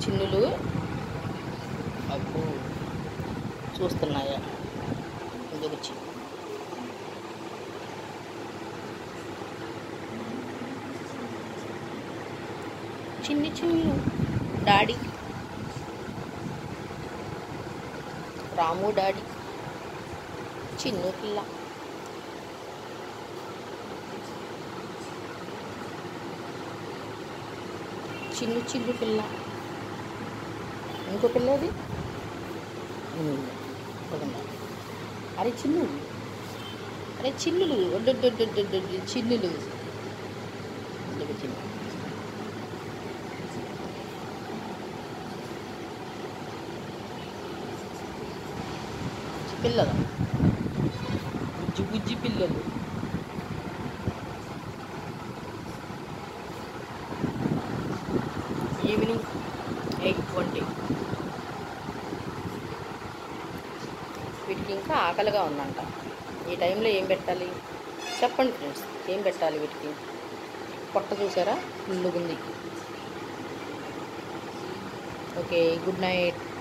చిన్నులు అబ్బో చూస్తున్నాయా ఇదొక Chinnu Chinni Chinnu daddy Ramu daddy Chinnu పిల్ల చిన్ను చిన్ను పిల్ల ఇంకో పిల్ల అది ఉమ్, పదండి. అరే చిన్ను అరే చిన్నులు ఒడ్డొడ్డొడ్డొడ్డొడ్డు చిన్నులు ఇదిగో చిన్ను పిల్లలు బుజ్జి బుజ్జి పిల్లలు ఈవినింగ్ ఎయిట్ ట్వంటీ వీటికి ఇంకా ఆకలిగా ఉందంట ఈ టైంలో ఏం పెట్టాలి చెప్పండి ఫ్రెండ్స్ ఏం పెట్టాలి వీటికి పొట్ట చూసారా ఫుల్లుగుంది ఓకే గుడ్ నైట్